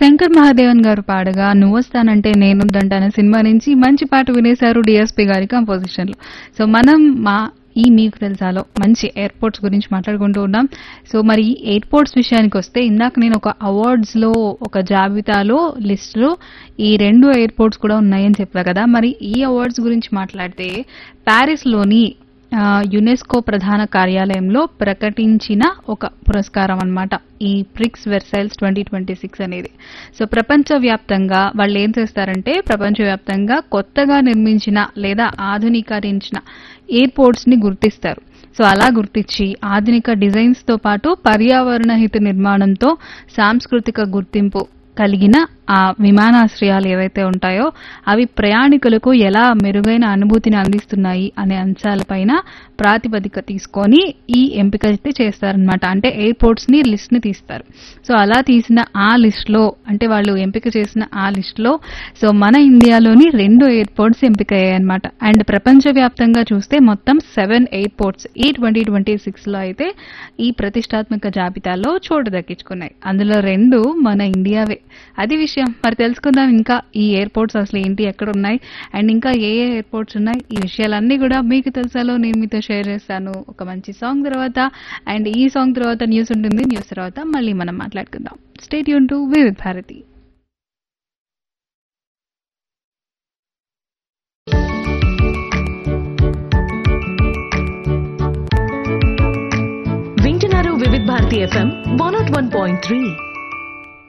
శంకర్ మహాదేవన్ గారు పాడగా నువ్వొస్తానంటే నేనుందంటాన సినిమా నుంచి మంచి పాట వినేశారు డిఎస్పి గారి కంపోజిషన్ లో సో మనం మా ఈ మీకు తెలుసాలో మంచి ఎయిర్పోర్ట్స్ గురించి మాట్లాడుకుంటూ ఉన్నాం సో మరి ఈ ఎయిర్పోర్ట్స్ విషయానికి వస్తే ఇందాక నేను ఒక అవార్డ్స్ లో ఒక జాబితాలో లిస్ట్ లో ఈ రెండు ఎయిర్పోర్ట్స్ కూడా ఉన్నాయని చెప్పా కదా మరి ఈ అవార్డ్స్ గురించి మాట్లాడితే ప్యారిస్ లోని ఆ, యునెస్కో ప్రధాన కార్యాలయంలో ప్రకటించిన ఒక పురస్కారం అన్నమాట ఈ Prix Versailles twenty twenty six అనేది సో ప్రపంచవ్యాప్తంగా వాళ్ళు ఏం చేస్తారంటే ప్రపంచవ్యాప్తంగా కొత్తగా నిర్మించిన లేదా ఆధునీకరించిన ఎయిర్పోర్ట్స్ ని గుర్తిస్తారు సో అలా గుర్తించి ఆధునిక డిజైన్స్ తో పాటు పర్యావరణ హిత నిర్మాణంతో సాంస్కృతిక గుర్తింపు కలిగిన ఆ విమానాశ్రయాలు ఏవైతే ఉంటాయో అవి ప్రయాణికులకు ఎలా మెరుగైన అనుభూతిని అందిస్తున్నాయి అనే అంశాలపైన ప్రాతిపదిక తీసుకొని ఈ ఎంపిక అయితే చేస్తారనమాట అంటే ఎయిర్పోర్ట్స్ ని లిస్ట్ ని తీస్తారు సో అలా తీసిన ఆ లిస్ట్ లో అంటే వాళ్ళు ఎంపిక చేసిన ఆ లిస్ట్ లో సో మన ఇండియాలోని రెండు ఎయిర్పోర్ట్స్ ఎంపిక అయ్యాయి అనమాట అండ్ ప్రపంచవ్యాప్తంగా చూస్తే మొత్తం సెవెన్ ఎయిర్పోర్ట్స్ ఈ ట్వంటీ ట్వంటీ సిక్స్ లో అయితే ఈ ప్రతిష్టాత్మక జాబితాలో చోటు దక్కించుకున్నాయి అందులో రెండు మన ఇండియావే అది విషయం మరి తెలుసుకుందాం ఇంకా ఈ ఎయిర్పోర్ట్స్ అసలు ఏంటి ఎక్కడ ఉన్నాయి అండ్ ఇంకా ఏ ఏ ఎయిర్పోర్ట్స్ ఉన్నాయి ఈ విషయాలన్నీ కూడా మీకు తెలుసాలో నేను మీతో షేర్ చేస్తాను ఒక మంచి సాంగ్ తర్వాత అండ్ ఈ సాంగ్ తర్వాత న్యూస్ ఉంటుంది న్యూస్ తర్వాత మళ్ళీ మనం మాట్లాడుకుందాం స్టేట్ యూన్ టు వివిధ్ భారతి వింటున్నారు Vividh Bharati FM one nought one point three